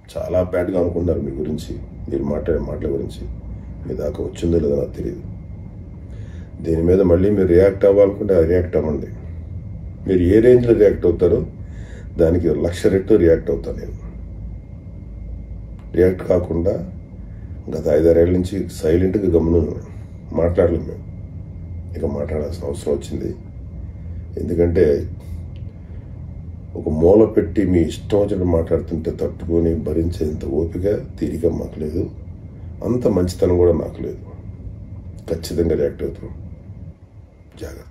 చాలా బ్యాడ్గా అనుకుంటున్నారు మీ గురించి మీరు మాట్లాడే మాటల గురించి మీ దాకా వచ్చిందో లేదో నాకు తెలియదు దీని మీద మళ్ళీ మీరు రియాక్ట్ అవ్వాలనుకుంటే అది రియాక్ట్ అవ్వండి మీరు ఏ రేంజ్లో రియాక్ట్ అవుతారో దానికి లక్ష రెట్లు రియాక్ట్ అవుతాను నేను రియాక్ట్ కాకుండా గత ఐదారేళ్ళ నుంచి సైలెంట్గా గమనం మాట్లాడలేము మేము ఇక మాట్లాడాల్సిన అవసరం వచ్చింది ఎందుకంటే ఒక మూల పెట్టి మీ ఇష్టం వచ్చినట్టు మాట్లాడుతుంటే తట్టుకొని భరించేంత ఓపిక తీరిక మాకు లేదు అంత మంచితనం కూడా నాకు లేదు ఖచ్చితంగా రియాక్ట్ అవుతాం జాగ్రత్త